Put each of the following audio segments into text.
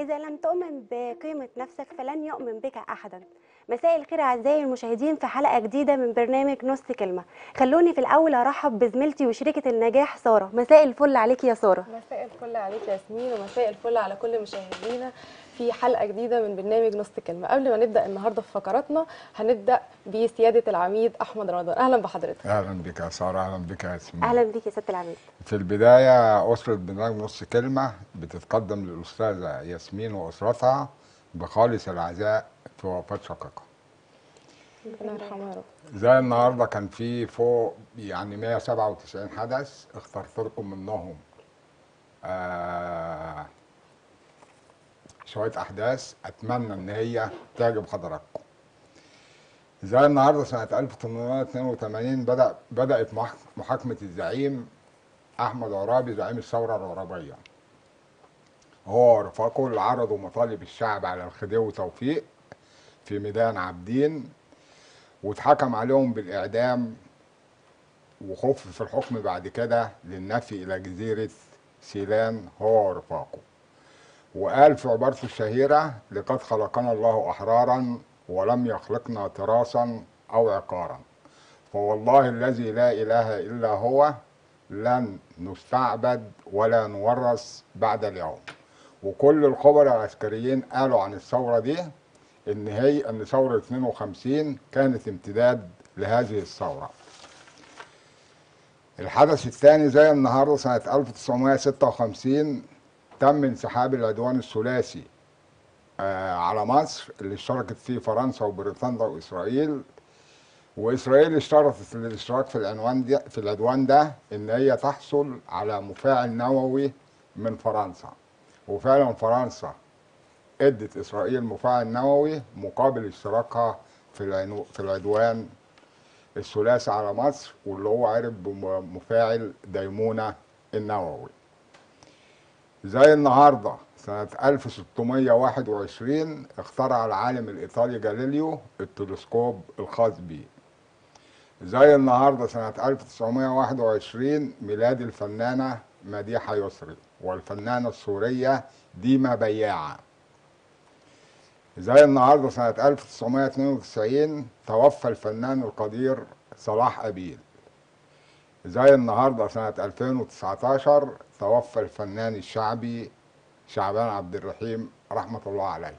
إذا لم تؤمن بقيمة نفسك فلن يؤمن بك أحدا مساء الخير أعزائي المشاهدين في حلقة جديدة من برنامج نص كلمة خلوني في الأول أرحب بزميلتي وشريكة النجاح سارة مساء الفل عليك يا سارة مساء الفل عليك يا ياسمين ومساء الفل على كل مشاهدينا في حلقه جديده من برنامج نص كلمه قبل ما نبدا النهارده في فقراتنا هنبدا بسياده العميد احمد رمضان اهلا بحضرتك اهلا بك يا ساره اهلا بك يا ياسمين أهلا بيك يا ست العميد في البدايه اسره برنامج نص كلمه بتتقدم للاستاذه ياسمين واسرتها بخالص العزاء في وفاه شقيقها ربنا يرحمه يا رب زي النهارده كان في فوق يعني 197 حدث اخترت لكم منهم آه شويه احداث اتمنى ان هي تعجب حضراتكم زي النهارده سنه 1882 بدا بدات محك- محاكمه الزعيم احمد عرابي زعيم الثوره العربيه هو ورفاقه اللي عرضوا مطالب الشعب على الخديوي توفيق في ميدان عابدين واتحكم عليهم بالإعدام وخف في الحكم بعد كده للنفي إلى جزيرة سيلان هو ورفاقه وقال في عبارته الشهيرة لقد خلقنا الله أحرارا ولم يخلقنا تراثا أو عقارا فوالله الذي لا إله إلا هو لن نستعبد ولا نورث بعد اليوم وكل الخبراء العسكريين قالوا عن الثورة دي ان هي ان ثوره 52 كانت امتداد لهذه الثوره. الحدث الثاني زي النهارده سنه 1956 تم انسحاب العدوان الثلاثي آه على مصر اللي اشتركت فيه فرنسا وبريطانيا واسرائيل واسرائيل اشترطت للاشتراك في العنوان ده في العدوان ده ان هي تحصل على مفاعل نووي من فرنسا وفعلا فرنسا ادت اسرائيل مفاعل نووي مقابل اشتراكها في العنو... في العدوان الثلاثي على مصر واللي هو عرف بمفاعل ديمونه النووي زي النهارده سنة 1621 اخترع العالم الإيطالي جاليليو التلسكوب الخاص بيه. زي النهارده سنة 1921 ميلاد الفنانة مديحة يسري والفنانة السورية ديما بياعة. زي النهارده سنة 1992 توفى الفنان القدير صلاح أبيل. زي النهارده سنة 2019 توفى الفنان الشعبي شعبان عبد الرحيم رحمة الله عليه.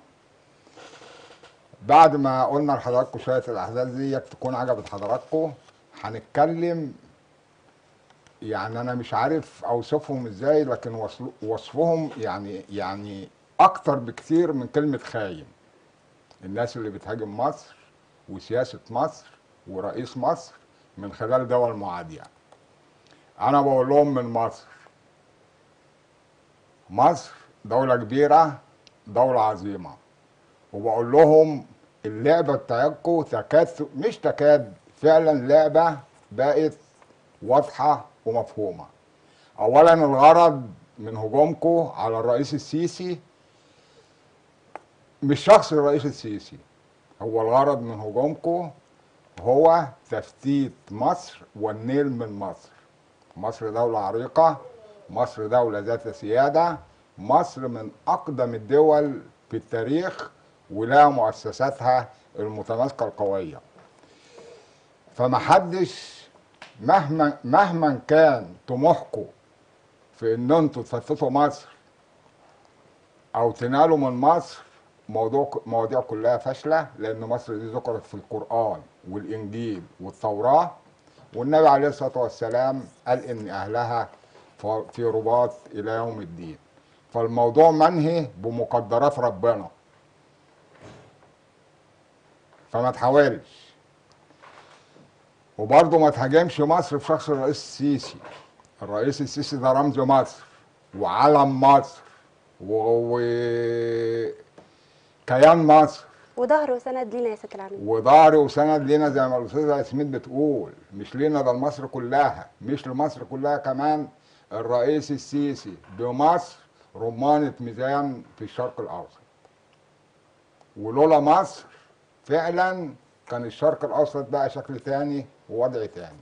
بعد ما قلنا لحضراتكم شوية الأحداث دي تكون عجبت حضراتكم هنتكلم يعني أنا مش عارف أوصفهم إزاي لكن وصل- وصفهم يعني يعني أكتر بكتير من كلمة خاين. الناس اللي بتهاجم مصر وسياسة مصر ورئيس مصر من خلال دول معادية أنا بقول لهم من مصر مصر دولة كبيرة دولة عظيمة وبقول لهم اللعبة بتاعتكم تكاد مش تكاد فعلا لعبة بقت واضحة ومفهومة أولا الغرض من هجومكم على الرئيس السيسي مش شخص الرئيس السيسي هو الغرض من هجومكم هو تفتيت مصر والنيل من مصر مصر دولة عريقة مصر دولة ذات سيادة مصر من أقدم الدول في التاريخ ولها مؤسساتها المتماسكة القوية فمحدش مهما مهما كان طموحكم في ان انتوا تفتتوا مصر او تنالوا من مصر موضوع مواضيع كلها فاشله لان مصر دي ذكرت في القران والانجيل والتوراه والنبي عليه الصلاه والسلام قال ان اهلها ف- في رباط الى يوم الدين فالموضوع منهي بمقدرات ربنا فما تحاولش وبرضه ما تهاجمش مصر في شخص الرئيس السيسي الرئيس السيسي ده رمز مصر وعلم مصر و... و... كيان مصر وظهر وسند لينا يا ست العميد وظهري وسند لينا زي ما الاستاذه ياسمين بتقول مش لينا ده لمصر كلها مش لمصر كلها كمان الرئيس السيسي بمصر رمانة ميزان في الشرق الاوسط ولولا مصر فعلا كان الشرق الاوسط بقى شكل تاني ووضع تاني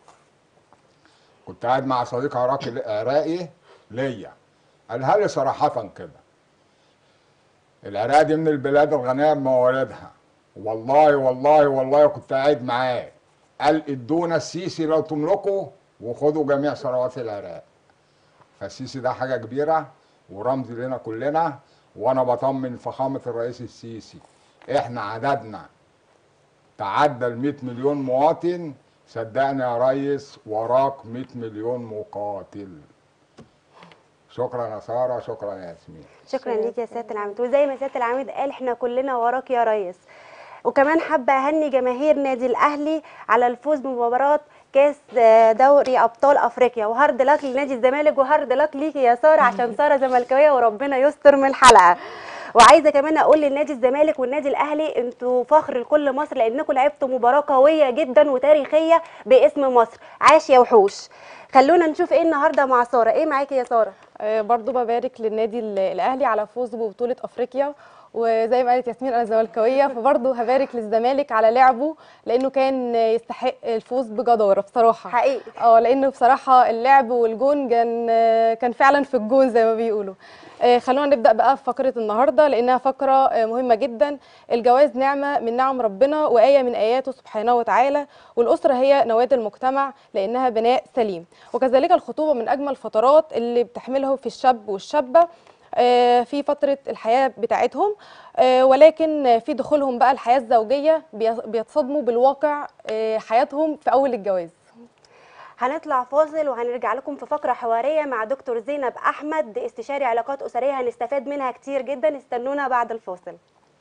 كنت قاعد مع صديق عراقي عراقي ليا قالها لي صراحة كده العراق دي من البلاد الغنيه بمواردها والله والله والله كنت قاعد معاه قال ادونا السيسي لو تملكوا وخدوا جميع ثروات العراق فالسيسي ده حاجه كبيره ورمز لنا كلنا وانا بطمن فخامه الرئيس السيسي احنا عددنا تعدى ال 100 مليون مواطن صدقني يا ريس وراك 100 مليون مقاتل شكرا يا ساره شكرا يا ياسمين شكرا ليك يا سياده العميد وزي ما سياده العميد قال احنا كلنا وراك يا ريس وكمان حابه اهني جماهير نادي الاهلي على الفوز بمباراه كاس آه، دوري ابطال افريقيا وهارد لك لنادي الزمالك وهارد لك ليكي يا ساره عشان ساره زملكاويه وربنا يستر من الحلقه وعايزه كمان اقول للنادي الزمالك والنادي الاهلي انتوا فخر لكل مصر لانكم لعبتوا مباراه قويه جدا وتاريخيه باسم مصر عاش يا وحوش خلونا نشوف ايه النهارده مع ساره ايه معاكي يا ساره آه، برضو ببارك للنادي ال- الاهلي على فوزه ببطوله افريقيا وزي ما قالت ياسمين انا زملكاويه فبرضو هبارك للزمالك على لعبه لانه كان يستحق الفوز بجداره بصراحه حقيقي اه لانه بصراحه اللعب والجون كان كان فعلا في الجون زي ما بيقولوا آه، خلونا نبدا بقى في فقره النهارده لانها فقره آه، مهمه جدا الجواز نعمه من نعم ربنا وايه من اياته سبحانه وتعالى والاسره هي نواه المجتمع لانها بناء سليم وكذلك الخطوبه من اجمل الفترات اللي بتحملها في الشاب والشابه آه، في فتره الحياه بتاعتهم آه، ولكن في دخولهم بقى الحياه الزوجيه بي- بيتصدموا بالواقع آه، حياتهم في اول الجواز هنطلع فاصل وهنرجع لكم في فقرة حوارية مع دكتور زينب أحمد استشاري علاقات أسرية هنستفاد منها كتير جدا استنونا بعد الفاصل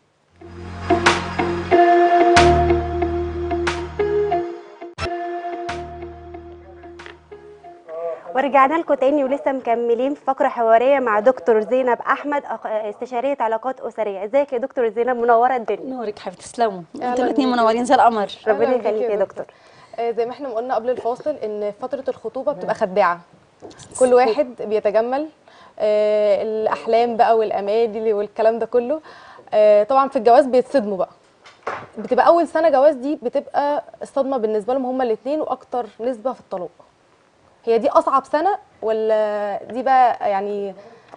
ورجعنا لكم تاني ولسه مكملين في فقرة حوارية مع دكتور زينب أحمد أخ- استشارية علاقات أسرية ازيك يا دكتور زينب منورة الدنيا نورك حبيبتي تسلموا أهلاً انتوا الاثنين بيكي. منورين زي القمر ربنا أهلاً بيكي يخليك يا دكتور آه، زي ما احنا ما قلنا قبل الفاصل ان فتره الخطوبه بتبقى خداعه كل واحد بيتجمل آه، الاحلام بقى والامال والكلام ده كله آه، طبعا في الجواز بيتصدموا بقى بتبقى اول سنه جواز دي بتبقى الصدمه بالنسبه لهم هما الاثنين واكتر نسبه في الطلاق هي دي اصعب سنه ولا دي بقى يعني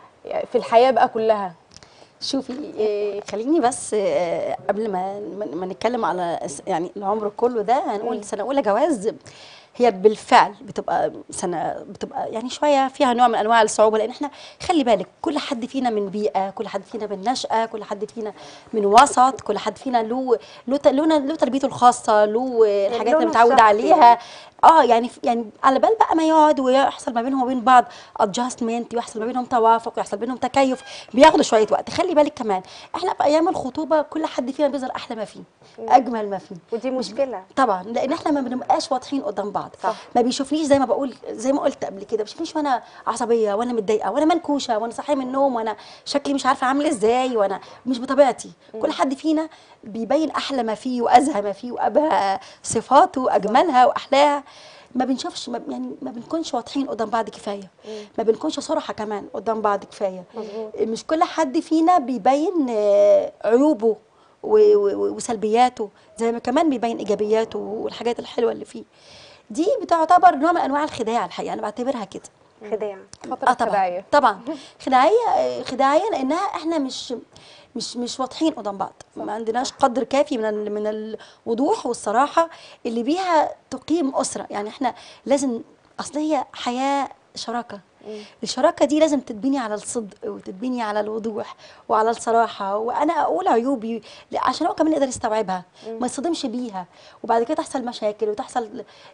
في الحياه بقى كلها شوفي إيه، خليني بس آه، قبل ما ما- ما نتكلم على س- يعني العمر كله ده هنقول سنه اولى جواز هي بالفعل بتبقى سنه بتبقى يعني شويه فيها نوع من انواع الصعوبه لان احنا خلي بالك كل حد فينا من بيئه كل حد فينا من نشأه كل حد فينا من وسط كل حد فينا له له ت- له له تربيته الخاصه له الحاجات لونه اللي متعود الشخصي عليها اه يعني يعني على بال بقى ما يقعد ويحصل ما بينهم وبين بعض ادجستمنت ويحصل ما بينهم توافق ويحصل بينهم تكيف بياخدوا شويه وقت خلي بالك كمان احنا في ايام الخطوبه كل حد فينا بيظهر احلى ما فيه اجمل ما فيه ودي مشكلة طبعا لان احنا ما بنبقاش واضحين قدام بعض صح. ما بيشوفنيش زي ما بقول زي ما قلت قبل كده ما بيشوفنيش وانا عصبيه وانا متضايقه وانا منكوشه وانا صاحيه من النوم وانا شكلي مش عارفه عامل ازاي وانا مش بطبيعتي كل حد فينا بيبين احلى ما فيه وازهى ما فيه وابهى صفاته واجملها واحلاها ما بنشوفش ما يعني ما بنكونش واضحين قدام بعض كفايه ما بنكونش صراحه كمان قدام بعض كفايه مش كل حد فينا بيبين آه، عيوبه و- و- وسلبياته زي ما كمان بيبين ايجابياته والحاجات الحلوه اللي فيه دي بتعتبر نوع من انواع الخداع الحقيقه انا بعتبرها كده خداع فتره اه طبعا خداعيه طبعا خداعيه خداعيه لانها احنا مش مش مش واضحين قدام بعض ما عندناش قدر كافي من ال- من الوضوح والصراحه اللي بيها تقيم اسره يعني احنا لازم اصل هي حياه شراكه الشراكه دي لازم تتبني على الصدق وتتبني على الوضوح وعلى الصراحه وانا اقول عيوبي ل- عشان هو كمان يقدر يستوعبها ما يصدمش بيها وبعد كده تحصل مشاكل وتحصل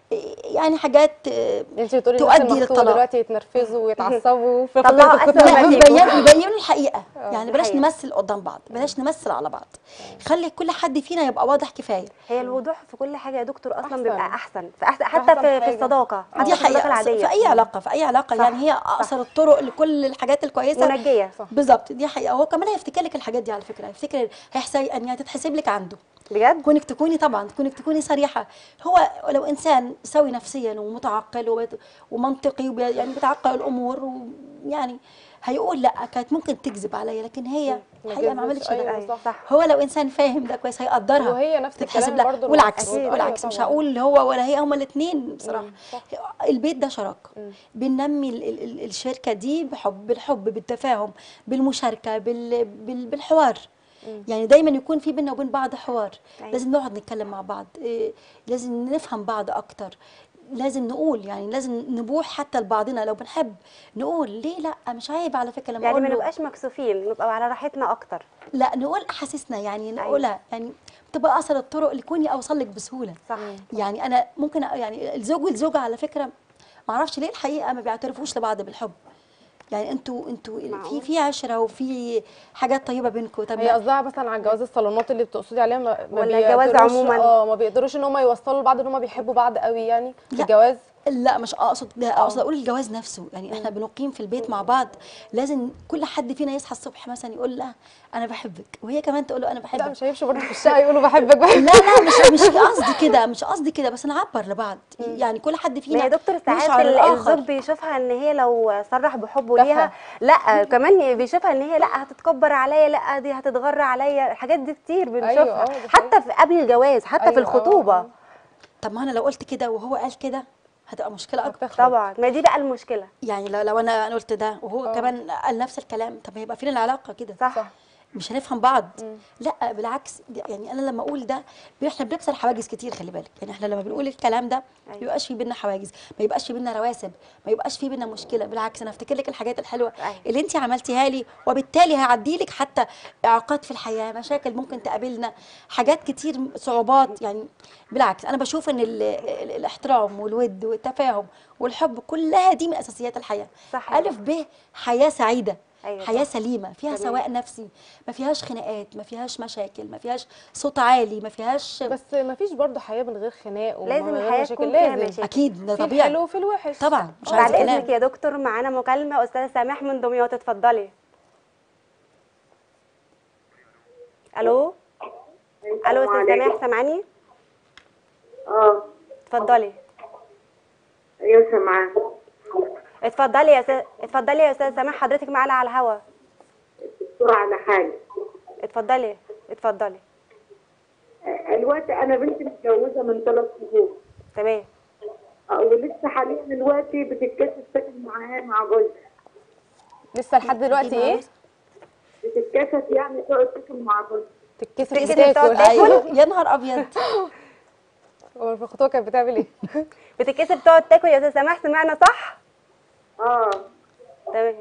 يعني حاجات آه، انت بتقولي الناس تؤدي المخطوبه للطلاق. دلوقتي يتنرفزوا ويتعصبوا في طلعوا فتره أسوأ الخطوبه ما لا فيكم. يبين يبينوا الحقيقه يعني بلاش الحقيقة. نمثل قدام بعض بلاش نمثل على بعض خلي كل حد فينا يبقى واضح كفايه هي الوضوح في كل حاجة يا دكتور أصلا أحسن. بيبقى أحسن في أحسن حتى أحسن في, في حاجة. الصداقة حتى دي في الصداقة حقيقه العادية في اي علاقه في اي علاقه صح، يعني هي اقصر الطرق لكل الحاجات الكويسه منجية صح. بالظبط دي حقيقه هو كمان هيفتكر لك الحاجات دي على فكره هيفتكر هيحسب ان هي تتحسب لك عنده بجد كونك تكوني طبعا كونك تكوني صريحه هو لو انسان سوي نفسيا ومتعقل وبت- ومنطقي وبي يعني بيتعقل الامور يعني هيقول لا كانت ممكن تكذب عليا لكن هي ما الحقيقه ما كذبتش، عملتش ده أيوة، صح. هو لو انسان فاهم ده كويس هيقدرها وهي نفس تتحسب الكلام لا برضه والعكس المفروض. والعكس أيوة مش طبعاً. هقول هو ولا هي هما الاثنين بصراحه صح. البيت ده شراكه بننمي ال- ال- ال- الشركه دي بحب بالحب بالتفاهم بالمشاركه بال بال بالحوار يعني دايما يكون في بينا وبين بعض حوار أيوة. لازم نقعد نتكلم مع بعض إيه، لازم نفهم بعض اكتر لازم نقول يعني لازم نبوح حتى لبعضنا لو بنحب نقول ليه لا مش عيب على فكره لما يعني اقول ما له نبقاش مكسوفين نبقى على راحتنا اكتر لا نقول احاسيسنا يعني نقولها يعني تبقى اثر الطرق لكوني اوصل لك بسهوله صح يعني انا ممكن أ- يعني الزوج والزوجه على فكره ما اعرفش ليه الحقيقه ما بيعترفوش لبعض بالحب يعني انتوا انتوا في معقول؟ في عشره وفي حاجات طيبه بينكم طب هي قصدها مثلا على جواز الصالونات اللي بتقصدي عليها ما ما ولا الجواز بيقدروش- عموماً؟ اه ما بيقدروش ان هم يوصلوا لبعض ان هم بيحبوا بعض قوي يعني في لا. الجواز لا مش اقصد ده اقصد اقول الجواز نفسه يعني احنا بنقيم في البيت مع بعض لازم كل حد فينا يصحى الصبح مثلا يقول لها انا بحبك وهي كمان تقول له انا لا بحبك مش هيمشوا برضه في الشقه يقولوا بحبك بحبك لا لا مش مش قصدي كده مش قصدي كده بس نعبر لبعض يعني كل حد فينا ما يا دكتور ساعات يشعر ال- الآخر. الزوج بيشوفها ان هي لو صرح بحبه تافهة. ليها لا كمان بيشوفها ان هي لا هتتكبر عليا لا دي هتتغر عليا الحاجات دي كتير بنشوفها آه، دي حتى في قبل الجواز حتى أيوة، في آه، الخطوبه آه. طب ما انا لو قلت كده وهو قال كده هتبقى مشكله اكبر هتخرب. طبعا ما دي بقى المشكله يعني لو, لو انا انا قلت ده وهو آه. كمان قال نفس الكلام طب ما يبقى فين العلاقه كده صح, صح. مش هنفهم بعض لا بالعكس دي- يعني انا لما اقول ده احنا بنكسر حواجز كتير خلي بالك يعني احنا لما بنقول الكلام ده ما أيوة. يبقاش في بينا حواجز ما يبقاش في بينا رواسب ما يبقاش في بينا مشكله بالعكس انا افتكر لك الحاجات الحلوه أيوة. اللي انت عملتيها لي وبالتالي هعدي لك حتى اعاقات في الحياه مشاكل ممكن تقابلنا حاجات كتير صعوبات يعني بالعكس انا بشوف ان ال ال الاحترام والود والتفاهم والحب كلها دي من اساسيات الحياه صح. الف ب حياه سعيده أيوة حياه صح. سليمه فيها تمام. سواء نفسي ما فيهاش خناقات ما فيهاش مشاكل ما فيهاش صوت عالي ما فيهاش بس ما فيش برضه حياه من غير خناق ومن لازم غير الحياة مشاكل تكون فيها لازم مشاكل. اكيد ده في طبيعي الحلو وفي الوحش طبعا مش بعد عايزه اذنك كلام يا دكتور معانا مكالمه استاذه سماح من دمياط اتفضلي الو الو استاذه سماح سامعاني اه اتفضلي ايوه سامعاه اتفضلي يا استاذ اتفضلي يا استاذه سماح حضرتك معانا على الهوا الدكتور على حاجه اتفضلي اتفضلي آه، الوقت انا بنتي متجوزه من ثلاث شهور تمام آه، ولسه حاليا دلوقتي بتتكشف ساكن معاها مع جوزها لسه لحد دلوقتي ايه بتتكشف يعني تقعد تاكل مع جوزها تتكسف تتكسف تاكل تقعد ايوه يا نهار ابيض هو في الخطوه كانت بتعمل ايه بتتكسف تقعد تاكل يا استاذه سماح سمعنا صح اه تمام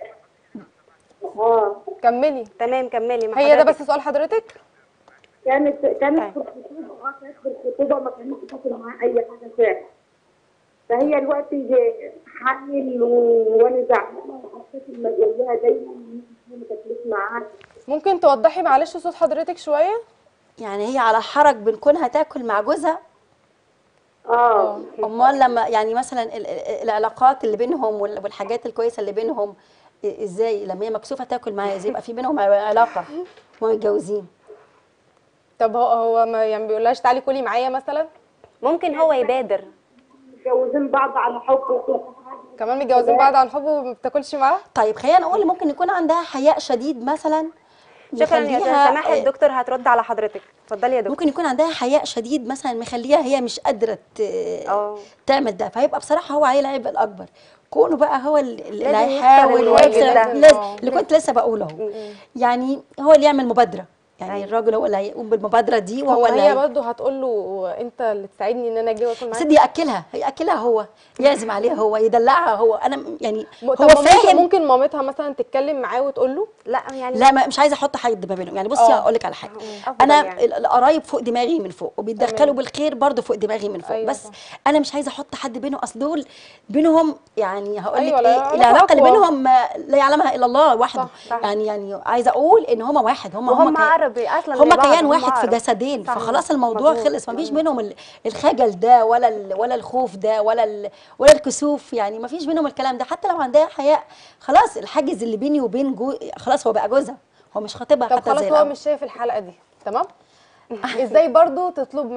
اه كملي تمام كملي مع هي ده حضرتك. بس سؤال حضرتك كانت أيوة. كانت في الخطوبه اه كانت في الخطوبه ما كانتش تاكل معاها اي حاجه فعلا فهي الوقت حامل و- وانا زعلانه وحسيت ان جوزها دايما ما تاكلش معاها ممكن توضحي معلش صوت حضرتك شويه يعني هي على حرج بين كونها تاكل مع جوزها اه امال لما يعني مثلا ال- ال- العلاقات اللي بينهم وال- والحاجات الكويسه اللي بينهم إ- ازاي لما هي مكسوفه تاكل معايا ازاي يبقى في بينهم علاقه وهم متجوزين طب هو هو ما يعني بيقولهاش تعالي كلي معايا مثلا ممكن هو يبادر متجوزين بعض على حب وكل حاجه كمان متجوزين بعض عن حب وما بتاكلش معاه طيب خلينا نقول ممكن يكون عندها حياء شديد مثلا شكرا يا استاذه مخليها- سماح الدكتور هترد على حضرتك اتفضلي يا دكتور ممكن يكون عندها حياء شديد مثلا مخليها هي مش قادره ت- اه. تعمل ده فيبقى بصراحه هو عليه العيب الاكبر كونه بقى هو اللي اللي لازم هيحاول يكسر الواجب ويكسر ده. لازم اه. اللي كنت لسه بقوله اهو يعني هو اللي يعمل مبادره يعني أيوة. الراجل هو اللي هيقوم بالمبادره دي وهو هو اللي هي هي برضه هتقول له انت اللي تساعدني ان انا اجي واكل معاك سيدي ياكلها هياكلها هو يعزم عليها هو يدلعها هو انا م- يعني م- هو طب ممكن فاهم ممكن مامتها مثلا تتكلم معاه وتقول له لا يعني لا ما مش عايزه احط حد ما بينهم يعني بصي اه. هقول لك على حاجه أفضل انا يعني. ال- القرايب فوق دماغي من فوق وبيتدخلوا بالخير برضه فوق دماغي من فوق أيوة بس صح. انا مش عايزه احط حد بينهم اصل دول بينهم يعني هقول لك أيوة، لا، ايه علاقة العلاقه اللي أقوى. بينهم ما لا يعلمها الا الله وحده صح، صح. يعني يعني عايزه اقول ان هم واحد هم وهم كيان- عرب اصلا هم زي بعض، كيان هم واحد في عرب. جسدين صح. فخلاص الموضوع مظبوط. خلص ما فيش بينهم ال- الخجل ده ولا ال- ولا الخوف ده ولا ال- ولا الكسوف يعني ما فيش بينهم الكلام ده حتى لو عندها حياء خلاص الحاجز اللي بيني وبين جو خلاص هو بقى جوزها هو مش خاطبها طب حتى خلاص زي هو الأول. مش شايف الحلقه دي تمام ازاي برضه تطلب منه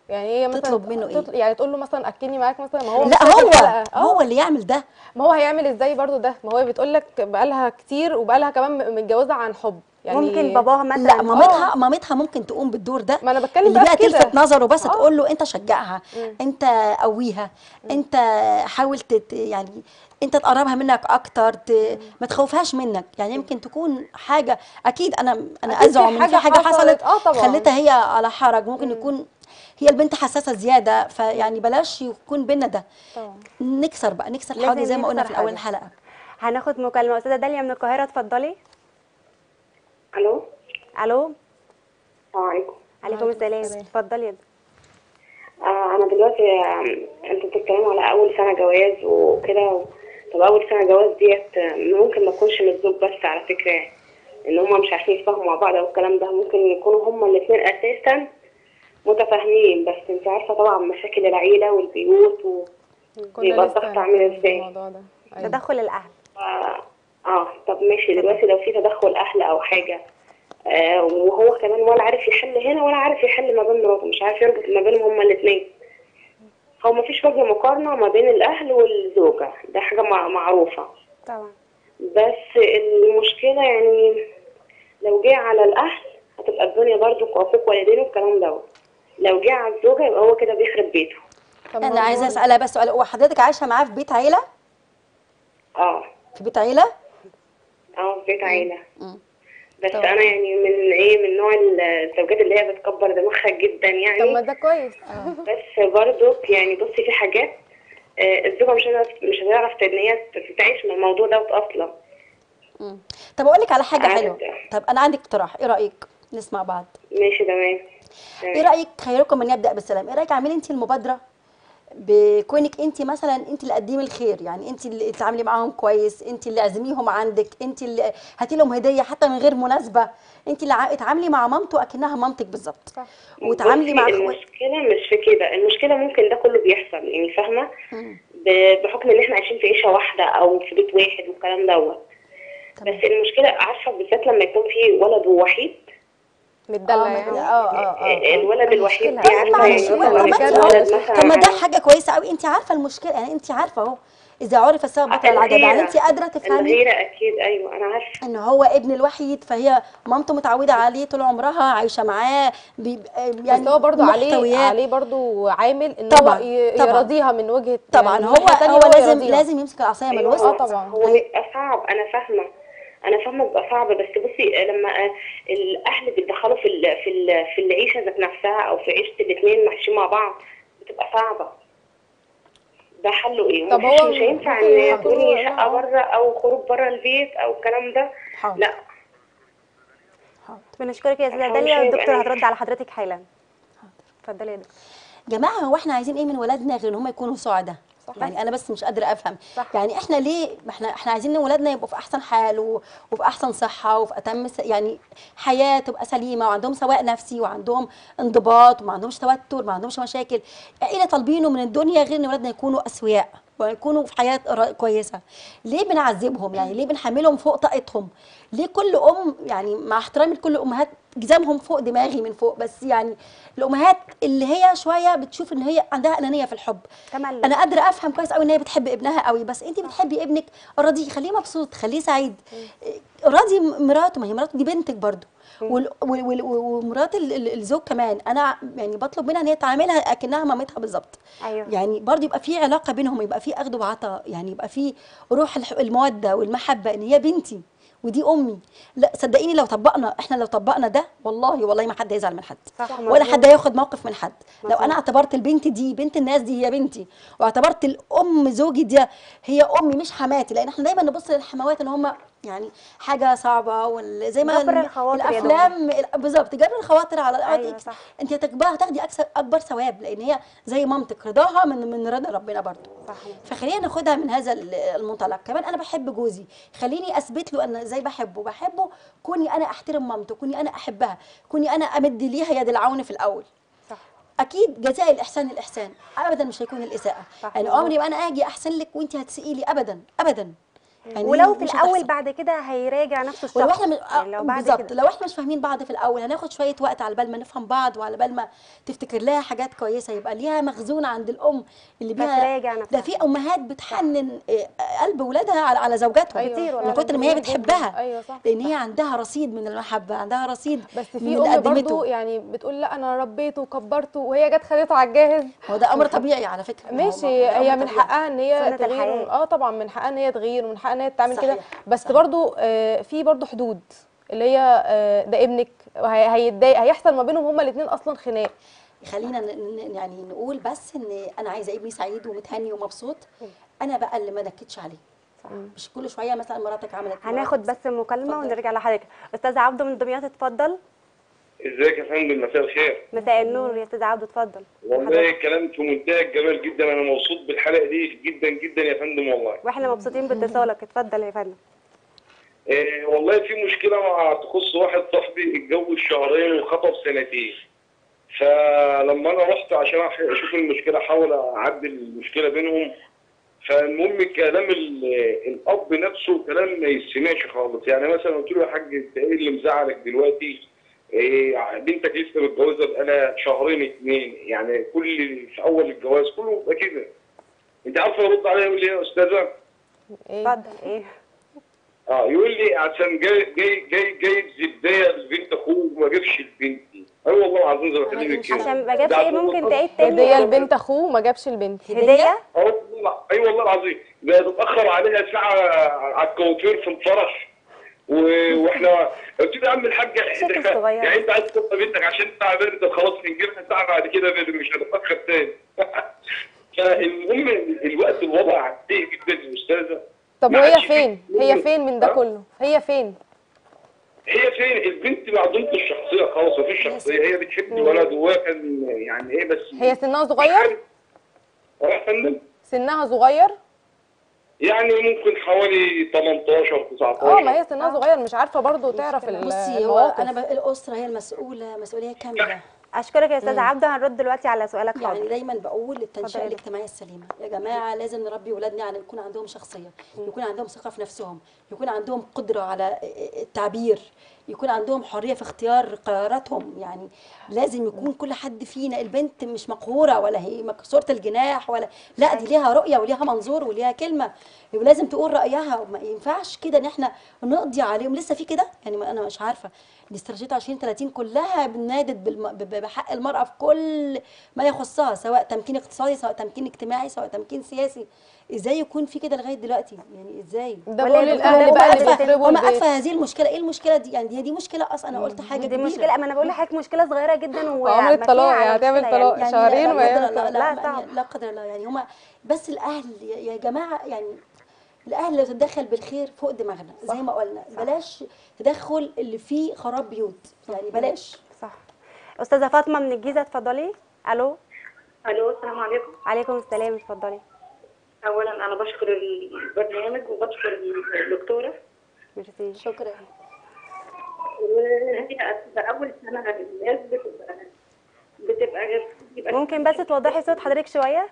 يعني هي مثلا تطلب منه إيه؟ تطل- يعني تقول له مثلا اكلني معاك مثلا ما هو مش لا فاكر هو الحلقة. آه. هو اللي يعمل ده ما هو هيعمل ازاي برضو ده ما هو بتقول لك بقالها كتير وبقالها كمان م- متجوزه عن حب يعني ممكن باباها مثلا لا مامتها مامتها ممكن تقوم بالدور ده ما انا بتكلم اللي بقى بقى في كده. تلفت نظره بس آه. تقول له انت شجعها انت قويها انت حاول تت يعني انت تقربها منك اكتر ت... ما تخوفهاش منك يعني يمكن تكون حاجه اكيد انا انا أكيد في ازعم ان في حاجة حاجه حصلت. حصلت آه طبعاً. خلتها هي على حرج ممكن يكون هي البنت حساسه زياده فيعني بلاش يكون بينا ده طبعا نكسر بقى نكسر لازم حاجه زي ما قلنا نكسر في اول حاجز. الحلقه هناخد مكالمه استاذه داليا من القاهره اتفضلي الو الو السلام عليكم عليكم السلام اتفضلي آه انا دلوقتي آم، انتوا بتتكلموا على اول سنه جواز وكده طب اول سنه جواز ديت آه، ممكن ما تكونش من الزوج بس على فكره يعني. ان هما مش عارفين يتفاهموا مع بعض او الكلام ده ممكن يكونوا هما الاثنين اساسا متفاهمين بس انت عارفه طبعا مشاكل العيله والبيوت و... كنا يبقى لسه الضغط عامل هنتكلم في ازاي؟ الموضوع ده أيوة. تدخل الاهل اه آه، طب ماشي دلوقتي لو في تدخل اهل او حاجه آه وهو كمان ولا عارف يحل هنا ولا عارف يحل ما بين مراته مش عارف يربط ما بينهم هما الاثنين هو ما فيش وجه مقارنه ما بين الاهل والزوجه ده حاجه مع- معروفه طبعا بس المشكله يعني لو جه على الاهل هتبقى الدنيا برضو حقوق والدين والكلام دوت لو جه على الزوجه يبقى هو كده بيخرب بيته طب انا هو- عايزه اسالها بس سؤال هو حضرتك عايشه معاه في بيت عيله اه في بيت عيله اه في بيت عيله مم. بس طبعا. انا يعني من ايه من نوع الزوجات اللي هي بتكبر دماغها جدا يعني طب ما ده كويس بس برضو يعني بصي في حاجات آه، الزوجة مش هتعرف مش هتعرف ان هي تعيش مع الموضوع دوت اصلا مم. طب اقول لك على حاجه عارف حلوه ده. طب انا عندي اقتراح ايه رايك نسمع بعض ماشي تمام ايه تمام. رايك خيركم من يبدا بالسلام ايه رايك اعملي انت المبادره بكونك انت مثلا انت اللي قدمي الخير يعني انت اللي تتعاملي معاهم كويس انت اللي اعزميهم عندك انت اللي هاتي لهم هديه حتى من غير مناسبه انت اللي ع- اتعاملي مع مامته اكنها مامتك بالظبط صح. وتعاملي بصي، مع اخوات المشكلة مش في كده المشكلة ممكن ده كله بيحصل يعني فاهمة مم. ب- بحكم ان احنا عايشين في عيشة واحدة او في بيت واحد والكلام دوت تمام. بس المشكلة عارفة بالذات لما يكون في ولد ووحيد متدلع اه يعني اه اه اه الولد الوحيد دي طيب عارفة معلش يعني ما مثلا طب ما لما انت يكون اهو ولد مثلا طب ما ده عنده- حاجه كويسه قوي انت عارفه المشكله يعني انت عارفه اهو اذا عرف السبب بطل العجب يعني انت قادره تفهمي الغيرة اكيد ايوه انا عارفة ان هو ابن الوحيد فهي مامته متعوده عليه طول عمرها عايشه معاه بيبقى يعني بس هو برضو عليه محتويات. عليه برضو عامل ان طبعا، هو ي- طبعا. يرضيها من وجهه طبعا يعني من هو ناحية تانية هو لازم يرضيها. لازم يمسك العصايه من أيوة، الوسط اه طبعا. هو بيبقى صعب انا فاهمه انا فاهمه بيبقى صعب بس بصي لما الاهل بيتدخلوا في ال في ال في العيشه ذات نفسها او في عيشه الاثنين عايشين مع بعض بتبقى صعبه ده حله ايه طب مفيش- هو مش هينفع ممكن ان يحطوا له- تكوني شقه بره او خروج بره البيت او الكلام ده حاضر. لا بنشكرك يا استاذه الحمد داليا لله والدكتور يبقى هترد على حضرتك حالا اتفضلي يا دكتور جماعه هو احنا عايزين ايه من ولادنا غير ان هم يكونوا سعداء صح. يعني انا بس مش قادره افهم صح. يعني احنا ليه ما احنا احنا عايزين ان ولادنا يبقوا في احسن حال و- وفي احسن صحه وفي اتم س- يعني حياه تبقى سليمه وعندهم سواء نفسي وعندهم انضباط وما عندهمش توتر ما عندهمش مشاكل ايه اللي طالبينه من الدنيا غير ان ولادنا يكونوا اسوياء ويكونوا في حياه را- كويسه ليه بنعذبهم يعني ليه بنحملهم فوق طاقتهم ليه كل ام يعني مع احترامي لكل الامهات جزامهم فوق دماغي من فوق بس يعني الامهات اللي هي شويه بتشوف ان هي عندها انانيه في الحب تملك. انا قادره افهم كويس قوي ان هي بتحب ابنها قوي بس انت بتحبي ابنك راضيه خليه مبسوط خليه سعيد راضي مراته ما هي مراته دي بنتك برضو وال- وال- وال- ومرات ال- ال- الزوج كمان انا يعني بطلب منها ان هي تعاملها اكنها مامتها بالظبط ايوه يعني برضو يبقى في علاقه بينهم يبقى في اخذ وعطاء يعني يبقى في روح الح- الموده والمحبه ان هي بنتي ودي امي لا صدقيني لو طبقنا احنا لو طبقنا ده والله والله ما حد هيزعل من حد صح، ولا مظبوط. حد هياخد موقف من حد لو مظبوط. انا اعتبرت البنت دي بنت الناس دي هي بنتي واعتبرت الام زوجي دي هي امي مش حماتي لان احنا دايما نبص للحموات ان هم يعني حاجه صعبه وال- زي ما جبر ال- الخواطر يا الافلام بالظبط جبر الخواطر على أيوة، صح. انت هتكبر هتاخدي أكثر اكبر ثواب لان هي زي مامتك رضاها من من رضا ربنا برضو صح فخلينا ناخدها من هذا ال- المنطلق كمان انا بحب جوزي خليني اثبت له انا ازاي بحبه بحبه كوني انا احترم مامته كوني انا احبها كوني انا امد ليها يد العون في الاول صح اكيد جزاء الاحسان الاحسان ابدا مش هيكون الاساءه صح، يعني مظبوط. عمري ما انا اجي احسن لك وانت هتسئي لي ابدا ابدا يعني ولو في مش الاول هتحصل. بعد كده هيراجع نفس الشخص ولو احنا مش يعني لو بعد بالظبط كده لو احنا مش فاهمين بعض في الاول هناخد شويه وقت على بال ما نفهم بعض وعلى بال ما تفتكر لها حاجات كويسه يبقى ليها مخزون عند الام اللي بيها فتراجع نفسها ده في امهات بتحنن آه، قلب ولادها على على زوجاتهم أيوة كتير من والله. كتر ما هي كتير جداً. بتحبها ايوه صح لان هي عندها رصيد من المحبه عندها رصيد بس من في اللي ام برضو قدمته يعني بتقول لا انا ربيته وكبرته وهي جت خدته على الجاهز هو ده امر طبيعي على فكره ما هو- ماشي ما هو ده هي أمر من طبيعي. حقها ان هي سنة تغير الحياة. اه طبعا من حقها ان هي تغير ومن حقها ان هي تعمل كده صحيح. بس برضو آه في برضو حدود اللي هي آه ده ابنك وهي- هيتضايق هيحصل ما بينهم هما الاثنين اصلا خناق خلينا ن- ن- يعني نقول بس ان انا عايزه ابني سعيد ومتهني ومبسوط انا بقى اللي ما نكدش عليه مش كل شويه مثلا مراتك عملت هناخد بس مكالمه اتفضل. ونرجع لحضرتك استاذ عبده من دمياط اتفضل ازيك يا فندم مساء الخير مساء النور يا استاذ عبده اتفضل والله كلام في منتهى الجمال جدا انا مبسوط بالحلقه دي جدا جدا يا فندم والله واحنا مبسوطين باتصالك اتفضل يا فندم إيه والله في مشكله مع تخص واحد صاحبي اتجوز شهرين وخطب سنتين فلما انا رحت عشان أح- اشوف المشكله احاول اعدل المشكله بينهم فالمهم كلام ال- الاب نفسه كلام ما يسمعش خالص يعني مثلا قلت له يا حاج انت ايه اللي مزعلك دلوقتي إيه بنتك لسه متجوزه بقالها شهرين اتنين يعني كل في اول الجواز كله بيبقى كده انت عارفه يرد عليا يقول لي ايه يا استاذه؟ ايه اتفضل ايه اه يقول لي عشان جاي جاي جاي جايب زبديه لبنت اخوه وما جابش لبنتي اي والله العظيم زي ما عمل بكلمك إيه؟ كده عشان ما جابش ده ايه عشان ممكن خاطر- تعيد تاني هديه لبنت اخوه ما جابش البنت هديه اه والله اي والله العظيم ده تتاخر عليها ساعه على الكوافير في الفرح و... واحنا قلت له يا عم الحاج شكل صغير. يعني انت عايز تبقى بنتك عشان ساعه بارده خلاص نجيبها ساعه بعد كده بارد مش هتتاخر تاني فالمهم الوقت الوضع سيء جدا يا استاذه طب ما وهي عادش فين فيه- هي فين من ده ها؟ كله هي فين هي فين البنت معدومه الشخصيه خلاص مفيش شخصيه هي بتحب الولد وهو كان يعني ايه بس هي سنها صغير اه يا فندم سنها صغير يعني ممكن حوالي 18 19 اه ما هي سنها صغير مش عارفه برضو تعرف ال- بصي هو المواقف انا ب... الاسره هي المسؤوله مسؤوليه كامله اشكرك يا استاذ عبده هنرد دلوقتي على سؤالك يعني حاضر دايما بقول التنشئه اتفضلي. الاجتماعيه السليمه يا جماعه لازم نربي ولادنا على يكون عندهم شخصيه يكون عندهم ثقه في نفسهم يكون عندهم قدره على التعبير يكون عندهم حريه في اختيار قراراتهم يعني لازم يكون كل حد فينا البنت مش مقهوره ولا هي مكسوره الجناح ولا لا دي ليها رؤيه وليها منظور وليها كلمه ولازم تقول رايها وما ينفعش كده ان احنا نقضي عليهم لسه في كده يعني ما انا مش عارفه الاستراتيجيه 2030 كلها بنادت بالم- ب- ب- بحق المراه في كل ما يخصها سواء تمكين اقتصادي سواء تمكين اجتماعي سواء تمكين سياسي ازاي يكون في كده لغايه دلوقتي يعني ازاي ده ولا بقول الدكتور للاهل ده بقى اللي بقى بيخربوا وما البيت ادفع هذه المشكله ايه المشكله دي يعني دي, دي مشكله اصلا انا قلت حاجه دي كبيرة. مشكله ما انا بقول لحضرتك مشكله صغيره جدا وعملت ومبنية طلاق، على يعني هتعمل مشكلة طلاق. يعني شهرين لا, وهي لا, لا, لا, لا، لا, صعب. يعني لا قدر الله يعني هما بس الاهل يا يا جماعه يعني الاهل لو تتدخل بالخير فوق دماغنا زي ما قلنا بلاش تدخل اللي فيه خراب بيوت يعني بلاش صح استاذه فاطمه من الجيزه اتفضلي الو الو السلام عليكم عليكم السلام اتفضلي اولا انا بشكر البرنامج وبشكر الدكتوره ميرسي شكرا وهي بتبقى اول سنه الناس بتبقى بتبقى بيبقى ممكن بس توضحي صوت حضرتك شويه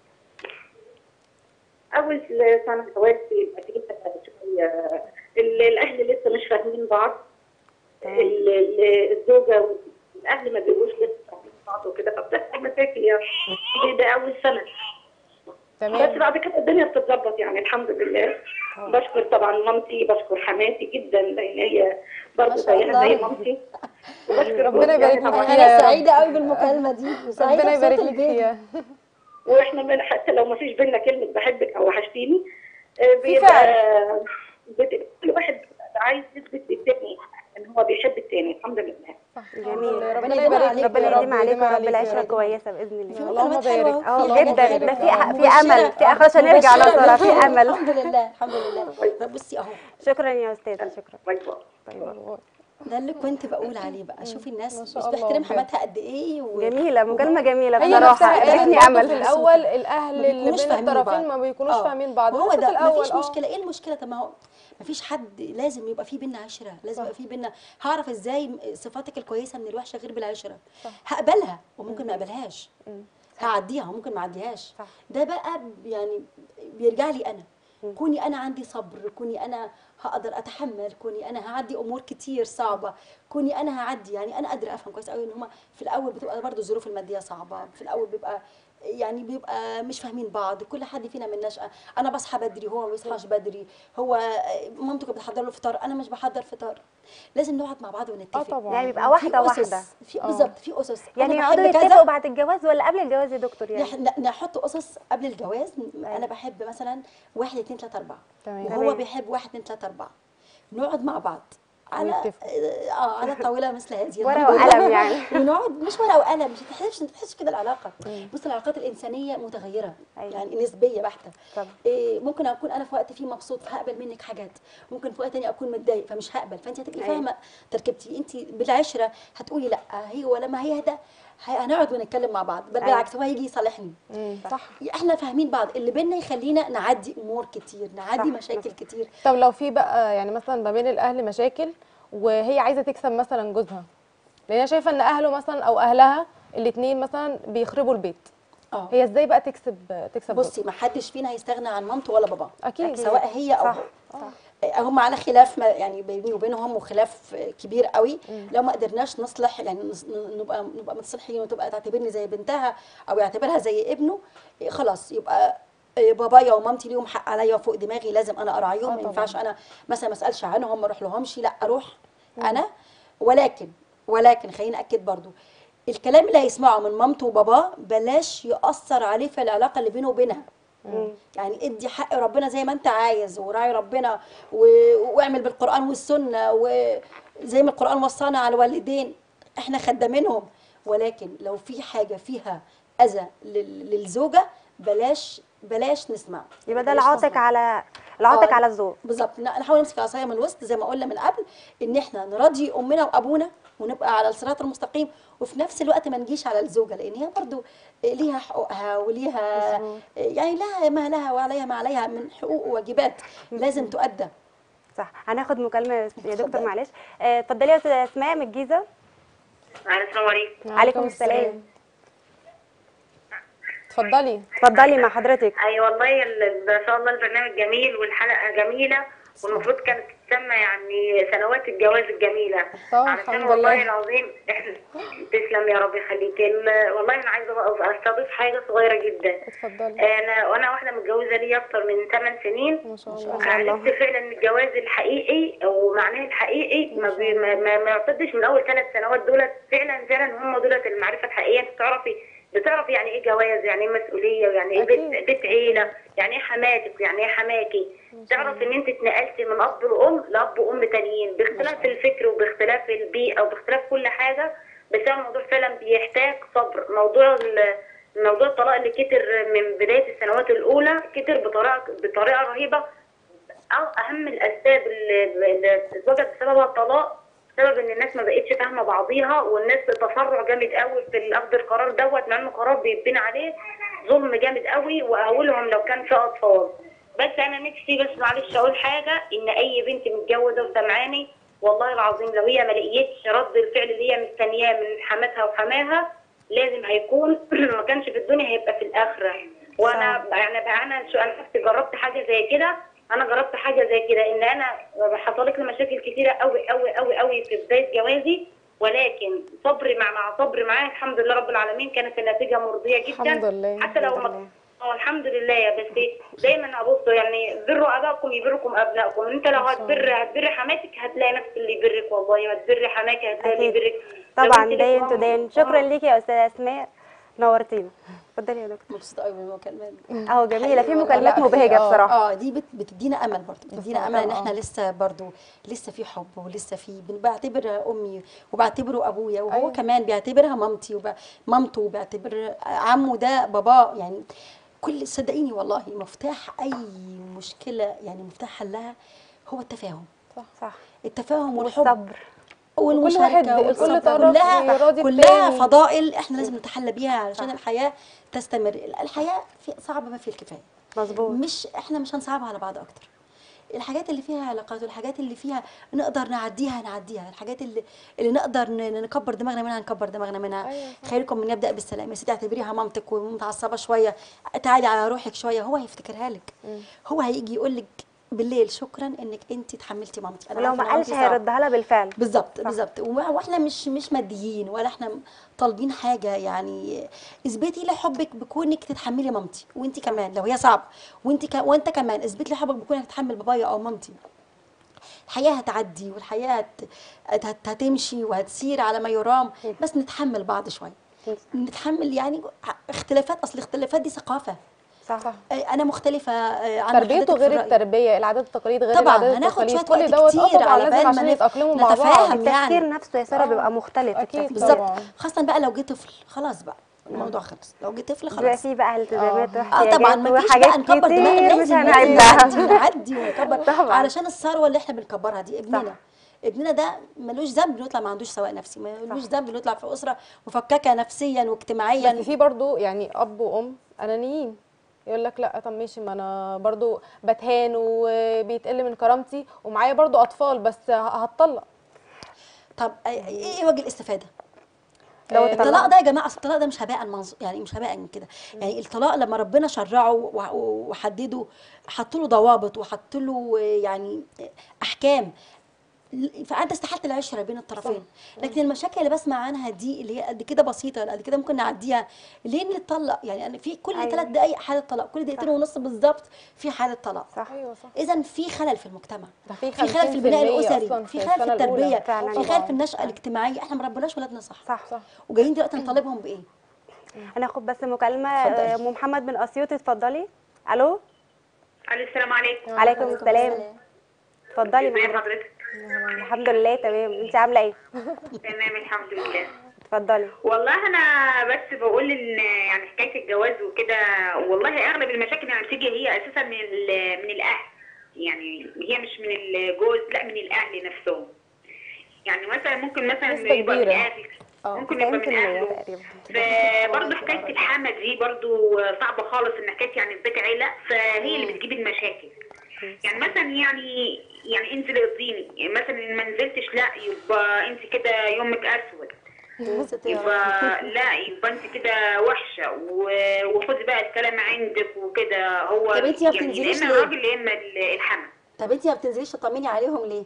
اول سنه جواز بيبقى فيه شويه ال- الاهل لسه مش فاهمين بعض ال- ال- الزوجه والاهل ما بيبقوش لسه فاهمين بعض وكده فبتحصل مشاكل يعني دي ده اول سنه بس تمام بعد كده الدنيا بتتظبط يعني الحمد لله بشكر طبعا مامتي بشكر حماتي جدا لان هي برضه ما شاء زيها الله. زي مامتي وبشكر ربنا جوزي يبارك يعني لك طبعاً. فيها يا انا رب. سعيده قوي بالمكالمه دي وسعيده ربنا بصوت يبارك لك البيت فيها واحنا من حتى لو ما فيش بينا كلمه بحبك او وحشتيني آه، في بيبقى بت- كل واحد بيبقى عايز يثبت للتاني ان هو بيحب التاني الحمد لله جميل ربنا يديم يبارك عليك لك ربنا يا رب يديم عليك يديم ورب عليك يا العشره رب. كويسه باذن في الله اللهم مكالمات حلوة بارك. أهو. اه في حاجات جدا بارك. ده في آه، في امل مبشرة. في عشان نرجع مبشرة لساره في بالخير. امل الحمد لله الحمد لله طب بصي اهو شكرا يا استاذه شكرا باي باي ده اللي كنت بقول عليه بقى شوفي الناس ما مش شاء الله بتحترم بجد. حماتها قد ايه و... جميله مكالمه جميله هي بصراحه نفسها قالت ادتني برضه امل في الاول الاهل ما اللي بيكونوش بين فاهمين الطرفين بعض. ما بيكونوش آه. فاهمين بعض وهو لسه ده في الاول مفيش اه مشكله ايه المشكله طب ما هو مفيش حد لازم يبقى في بينا عشره لازم يبقى في بينا هعرف ازاي صفاتك الكويسه من الوحشه غير بالعشره هقبلها وممكن ما اقبلهاش هعديها وممكن ما اعديهاش صح. ده بقى يعني بيرجع لي انا كوني انا عندي صبر كوني انا هقدر اتحمل كوني انا هعدي امور كتير صعبه كوني انا هعدي يعني انا قادره افهم كويس قوي ان هما في الاول بتبقى برضو الظروف الماديه صعبه في الاول بيبقى يعني بيبقى مش فاهمين بعض كل حد فينا من نشأة انا بصحى بدري هو ما بيصحاش بدري هو مامته كانت بتحضر له فطار انا مش بحضر فطار لازم نقعد مع بعض ونتفق اه طبعا يعني بيبقى في واحده أسس. واحده في بالظبط في اسس يعني أنا يقعدوا بحب كذا، يتفقوا بعد الجواز ولا قبل الجواز يا دكتور يعني نح- نحط اسس قبل الجواز انا بحب مثلا واحد اتنين تلاته اربعه تمام. وهو تمام. بيحب واحد اتنين تلاته اربعه نقعد مع بعض على ونتفق. اه على طاوله مثل هذه ورقة وقلم يعني. ونقعد مش ورقه وقلم مش تحسش ما تحسش كده العلاقه بص العلاقات الانسانيه متغيره أيوة. يعني نسبيه بحته طبعا. إيه ممكن اكون انا في وقت فيه مبسوط فهقبل منك حاجات ممكن في وقت تاني اكون متضايق فمش هقبل فانت هتبقي أيوة. فاهمه تركيبتي انت بالعشره هتقولي لا هي ولما هيهدى هي- هنقعد ونتكلم مع بعض بل أيوة. بالعكس هو هيجي يصالحني مم، صح احنا فاهمين بعض اللي بينا يخلينا نعدي امور كتير نعدي صح. مشاكل كتير طب لو في بقى يعني مثلا ما بين الاهل مشاكل وهي عايزه تكسب مثلا جوزها لان انا شايفه ان اهله مثلا او اهلها الاثنين مثلا بيخربوا البيت اه هي ازاي بقى تكسب تكسب بصي ما حدش فينا هيستغنى عن مامته ولا باباه أكيد. سواء هي او صح هو صح هم على خلاف ما يعني بيني وبينهم وخلاف كبير قوي لو ما قدرناش نصلح يعني نص- نبقى نبقى متصالحين وتبقى تعتبرني زي بنتها او يعتبرها زي ابنه إيه خلاص يبقى إيه بابايا ومامتي ليهم حق عليا فوق دماغي لازم انا اراعيهم ما طبعاً. ينفعش انا مثلا ما اسالش عنهم ما اروح لهمش لا اروح انا ولكن ولكن خليني اكد برضو الكلام اللي هيسمعه من مامته وباباه بلاش ياثر عليه في العلاقه اللي بينه وبينها يعني ادي حق ربنا زي ما انت عايز وراعي ربنا و- واعمل بالقران والسنه وزي ما القران وصانا على الوالدين احنا خدامينهم ولكن لو في حاجه فيها اذى لل- للزوجه بلاش بلاش نسمع يبقى ده بلاش العاتق نسمع. على العاتق آه، على الزوج بالظبط ن- نحاول نمسك العصايه من الوسط زي ما قلنا من قبل ان احنا نراضي امنا وابونا ونبقى على الصراط المستقيم وفي نفس الوقت ما نجيش على الزوجه لان هي برضو ليها حقوقها وليها يعني لها ما لها وعليها ما عليها من حقوق وواجبات لازم تؤدى صح هناخد مكالمه يا دكتور اتفضلي. معلش آه، اتفضلي يا استاذه اسماء من الجيزه السلام عليكم عليكم السلام. اتفضلي اتفضلي مع حضرتك اي والله ال- ما شاء الله البرنامج جميل والحلقه جميله والمفروض كانت تسمى يعني سنوات الجواز الجميله طبعا، علشان الحمد والله لله. العظيم احنا تسلم يا رب يخليك ال- والله انا عايزه بقى استضيف حاجه صغيره جدا اتفضلي انا وانا واحده متجوزه لي اكتر من 8 سنين ما شاء الله عرفت فعلا ان الجواز الحقيقي او معناه الحقيقي ما بي ما ما, ما يعتدش من اول ثلاث سنوات دولت فعلا فعلا هم دولت المعرفه الحقيقيه انت تعرفي بتعرفي يعني ايه جواز يعني ايه مسؤوليه ويعني ايه أكيد. بيت, بيت عيله يعني ايه حماتك ويعني ايه حماكي تعرف ان انت اتنقلتي من اب لام لاب وام تانيين باختلاف الفكر وباختلاف البيئه وباختلاف كل حاجه بس هو الموضوع فعلا بيحتاج صبر موضوع ال- موضوع الطلاق اللي كتر من بدايه السنوات الاولى كتر بطريقه بطريقه رهيبه أو أهم الأسباب اللي اللي اتوجد بسببها الطلاق بسبب إن الناس ما بقتش فاهمة بعضيها والناس تسرع جامد قوي في أخذ القرار دوت مع إنه قرار بيبني عليه ظلم جامد قوي وأولهم لو كان في أطفال بس أنا نفسي بس معلش أقول حاجة إن أي بنت متجوزة وسامعاني والله العظيم لو هي ما لقيتش رد الفعل اللي هي مستنياه من حماتها وحماها لازم هيكون ما كانش في الدنيا هيبقى في الآخرة وأنا يعني بقى أنا شو أنا نفسي جربت حاجة زي كده انا جربت حاجه زي كده ان انا حصلت لي مشاكل كتيره قوي قوي قوي قوي في بدايه جوازي ولكن صبري مع مع صبري معاه الحمد لله رب العالمين كانت النتيجه مرضيه جدا الحمد لله. حتى لو الحمد لله. ما اه الحمد لله بس دايما ابص يعني بروا ابائكم يبركم ابنائكم انت لو هتبر هتبر حماتك هتلاقي نفس اللي يبرك والله هتبر حماك هتلاقي اللي أكيد. يبرك لو طبعا انت ليك داين ماما- تو داين شكرا ليكي يا استاذه اسماء نورتينا اتفضلي يا دكتور مبسوطه قوي بالمكالمات دي اهو جميله في حقيقي مكالمات والله. مبهجه آه، بصراحه اه دي بت بتدينا امل برضه بتدينا امل ان احنا لسه برضه لسه في حب ولسه في بن- بعتبرها امي وبعتبره ابويا وهو أيوة. أيوة. كمان بيعتبرها مامتي ومامته وبيعتبر عمه ده باباه يعني كل صدقيني والله مفتاح اي مشكله يعني مفتاح حلها هو التفاهم صح التفاهم والحب والصبر والمشاركه واحد- الكل والصبر طرف كلها يراضي كلها التاني. فضائل احنا لازم نتحلى بيها علشان الحياه تستمر الحياه في صعبه ما في الكفايه مظبوط مش احنا مش هنصعبها على بعض اكتر الحاجات اللي فيها علاقات والحاجات اللي فيها نقدر نعديها نعديها الحاجات اللي اللي نقدر ن- نكبر دماغنا منها نكبر دماغنا منها أيوة صح. خيركم من يبدا بالسلام يا ستي اعتبريها مامتك ومتعصبه شويه تعالي على روحك شويه هو هيفتكرها لك هو هيجي يقول لك بالليل شكرا انك انت تحملتي مامتي أنا ولو عارفة ما إن قالش مامتي صعبة. هيردها لها بالفعل بالظبط بالظبط وما- واحنا مش مش ماديين ولا احنا طالبين حاجه يعني اثبتي لي حبك بكونك تتحملي مامتي وانت كمان لو هي صعبه وانت ك... وانت كمان اثبت لي حبك بكونك تتحمل بابايا او مامتي الحياه هتعدي والحياه هت... هت... هتمشي وهتسير على ما يرام بس نتحمل بعض شويه نتحمل يعني اختلافات اصل الاختلافات دي ثقافه صح, صح. انا مختلفه عن تربيته حضرتك في غير الرأي. التربيه العادات والتقاليد غير طبعا العادات هناخد والتقاليد شويه وقت كل دوت كتير اه على طبعا لازم بال عشان ما يتاقلموا مع بعض نتفاهم التفكير يعني نفسه يا ساره بيبقى مختلف أكيد التفكير. بالظبط طبعاً. خاصه بقى لو جه طفل خلاص بقى الموضوع خلص لو جه طفل بيبقى خلاص فيه بقى التزامات اه طبعا ما فيش وحاجات بقى نكبر دماغنا كتير مش لازم لازم هنعدها نعدي نعدي ونكبر طبعاً. علشان الثروه اللي احنا بنكبرها دي ابننا صح. ابننا ده ملوش ذنب انه يطلع ما عندوش سواء نفسي ملوش ذنب انه يطلع في اسره مفككه نفسيا واجتماعيا بس في برضو يعني اب وام انانيين يقول لك لا طب ماشي ما انا برضو بتهان وبيتقل من كرامتي ومعايا برضو اطفال بس ه- هتطلق طب ايه إيه وجه الاستفاده؟ لو آه، الطلاق ده يا جماعه اصل الطلاق ده مش هباء منظ... يعني مش هباء كده يعني الطلاق لما ربنا شرعه وح- وحدده حط له ضوابط وحط له آه، يعني آه، احكام ل- فانت استحالت العشره بين الطرفين لكن المشاكل اللي بسمع عنها دي اللي هي قد كده بسيطه قد كده ممكن نعديها ليه نتطلق يعني أنا في كل أيوة. ثلاث دقائق حاله طلاق كل دقيقتين ونص بالظبط في حاله طلاق صح ايوه صح اذا في خلل في المجتمع ده في في خلل في البناء 50% الاسري أصلاً في في خلل في السنة الأولى. التربيه فعلاً. في خلل في النشأة الاجتماعيه احنا ما ربناش ولادنا صح صح صح وجايين دلوقتي نطالبهم بايه هناخد بس مكالمه اتفضلي. آه، ام محمد من اسيوط اتفضلي الو الو السلام عليكم عليكم السلام اتفضلي ازي معانا. حضرتك الحمد لله تمام انت عامله ايه تمام الحمد لله اتفضلي والله انا بس بقول ان يعني حكايه الجواز وكده والله اغلب المشاكل يعني بتيجي هي اساسا من ال- من الاهل يعني هي مش من الجوز لا من الاهل نفسهم يعني مثلا ممكن مثلا نسبة يبقى من كبيرة. اهل اه ممكن يبقى 90% من اهله تقريبا فبرضه حكايه الحامه دي برضه صعبه خالص ان حكايه يعني في بيت عيله فهي اللي بتجيب المشاكل يعني مثلا يعني يعني انزلي ارضيني مثلا ان ما نزلتش لا يبقى انت كده يومك اسود يا ستي يا رب. يبقى لا يبقى انت كده وحشه و- وخدي بقى الكلام عندك وكده هو طب انتي ما يعني بتنزليش يا اما ليه؟ الراجل يا اما الحما طب انت ما بتنزليش تطمني عليهم ليه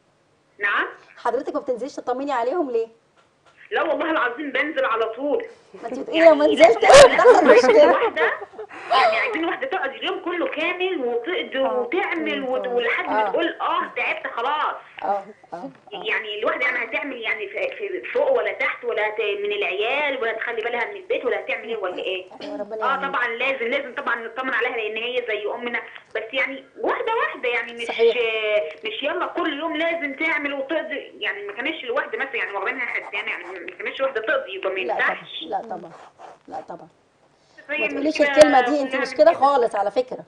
نعم حضرتك ما بتنزليش تطمني عليهم ليه لا والله العظيم بنزل على طول ما انت بتقولي لو ما نزلت عايزين هتحصل مشكله واحده يعني عايزين واحده تقعد اليوم كله كامل وتقضي وتعمل وت- ولحد ما آه. تقول اه تعبت خلاص اه اه يعني الواحده يعني هتعمل يعني في في فوق ولا تحت ولا هت من العيال ولا تخلي بالها من البيت ولا هتعمل ايه ولا ايه أيوة، ربنا اه يعينك. طبعا لازم لازم طبعا نطمن عليها لان هي زي امنا بس يعني واحده واحده يعني مش صحيح. مش يلا كل يوم لازم تعمل وتقضي يعني ما كانش الواحده مثلا يعني واخدينها حسيان يعني ما كانش واحده تقضي يبقى ما لا طبعا ينفعش لا طبعا لا طبعا فهي ما تقوليش المشكلة الكلمه دي انت كلها مش من كده خالص على فكره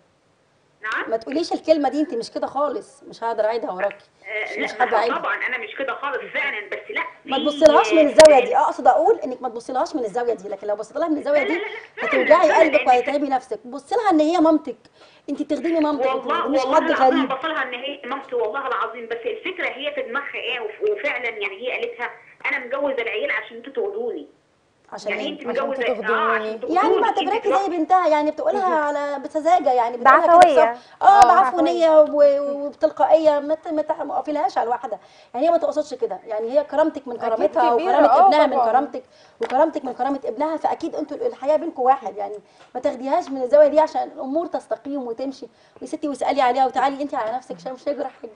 نعم ما تقوليش الكلمه دي انت مش كده خالص مش هقدر اعيدها وراكي آه، مش لا مش حد ما عيب طبعا انا مش كده خالص فعلا بس لا ما في- تبصلهاش من الزاويه دي اقصد اقول انك ما تبصلهاش من الزاويه دي لكن لو بصيت لها من الزاويه لا، دي لا، لا، فعلا، هتوجعي فعلا، قلبك لأن- وهتتعبي نفسك بصي لها ان هي مامتك انت بتخدمي مامتك انت والله مش والله حد العظيم غريب بصلها ان هي مامتي والله العظيم بس الفكره هي في دماغها ايه وف- وفعلا يعني هي قالتها انا مجوزه العيال عشان انتوا تقعدوني عشان يعني ايه انت عشان مجوزه تخدموني. اه عشان تخدموني يعني انت معتبراكي دلوقتي- زي بنتها يعني بتقولها على بسذاجه يعني بتقولها كده بعفوية. بصف- اه بعفونيه و- وبتلقائيه ما ت- ما تح- ما تقفلهاش على الواحده يعني هي ما تقصدش كده يعني هي كرامتك من أكيد كرامتها كبيرة، وكرامه آه ابنها من طبعاً. كرامتك وكرامتك من كرامه ابنها فاكيد انتوا الحياه بينكم واحد يعني ما تاخديهاش من الزاويه دي عشان الامور تستقيم وتمشي ويا ستي واسالي عليها وتعالي انت على نفسك عشان مش هيجرح حاجه